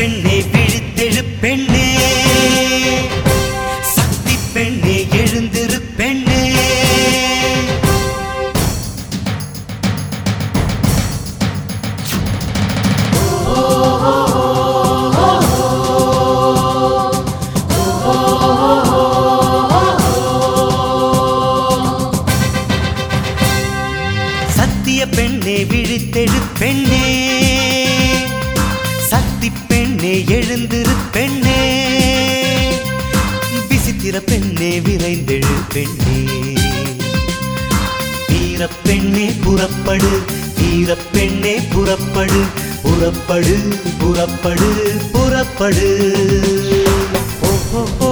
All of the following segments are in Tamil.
பெண்ணே விழித்தெழு பெண்ணே சக்தி பெண்ணே எழுந்திரு பெண்ணே சத்திய பெண்ணே விழித்தெழு பெண்ணே சக்தி பெண்ணே எழுந்திரு பெண்ணே விசித்திர பெண்ணே விரைந்தெழு பெண்ணே வீர பெண்ணே புறப்படு வீர பெண்ணே புறப்படு புறப்படு புறப்படு புறப்படு ஓ ஓ ஓ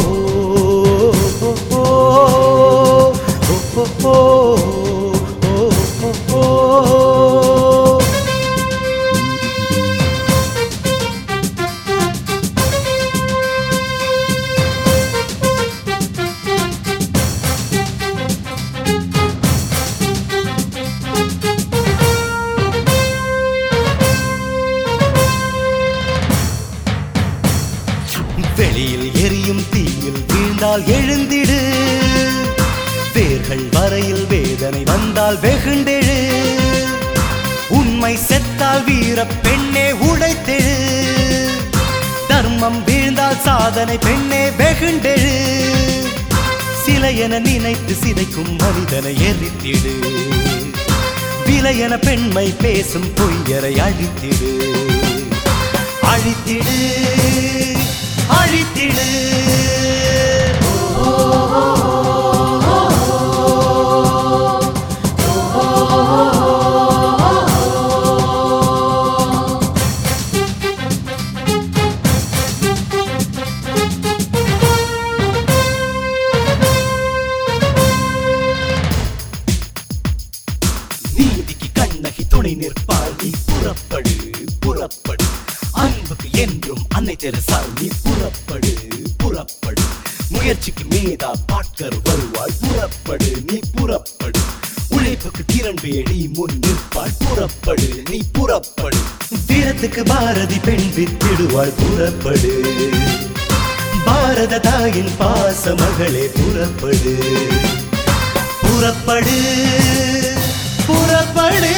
ஓ ஓ ஓ ஓ ஓ வெளியில் எரியும் தீயில் வீழ்ந்தால் எழுந்திடு வேர்கள் வரையில் வேதனை வந்தால் வெகுண்டெழு உண்மை செத்தால் வீர பெண்ணே உடைத்தெழு தர்மம் வீழ்ந்தால் சாதனை பெண்ணே வெகுண்டெழு சிலை என நினைத்து சிதைக்கும் மனிதனை எரித்திடு விலையென பெண்மை பேசும் பொய்யரை அழித்திடு அழித்திடு அழித்திடு நீதிக்கு கண்ணகி துணை நிற்பாள் நீ புறப்படு புறப்படு அன்புக்கு என்றும் அன்னை தெரசால் நீ புறப்படு புறப்படு முயற்சிக்கு மேதா பாட்கர் வருவாள் புறப்படு நீ புறப்படு உழைப்புக்கு கிரண் வேடி முன் நிற்பாள் புறப்படு நீ புறப்படு வீரத்துக்கு பாரதி பெண் வித்திடுவாள் புறப்படு பாரத தாயின் பாச மகளே புறப்படு புறப்படு புறப்படு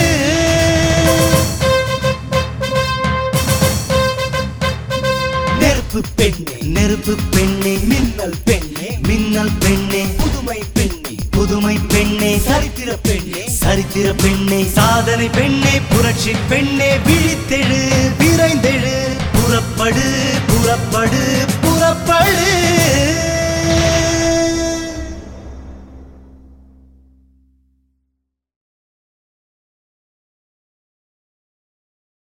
நெருப்பு பெண்ணே நெருப்பு பெண்ணே மின்னல் பெண்ணே மின்னல் பெண்ணே புதுமை பெண்ணே புதுமை பெண்ணே சரித்திர பெண்ணே சரித்திர பெண்ணே சாதனை பெண்ணே புரட்சி பெண்ணே விழித்தெழு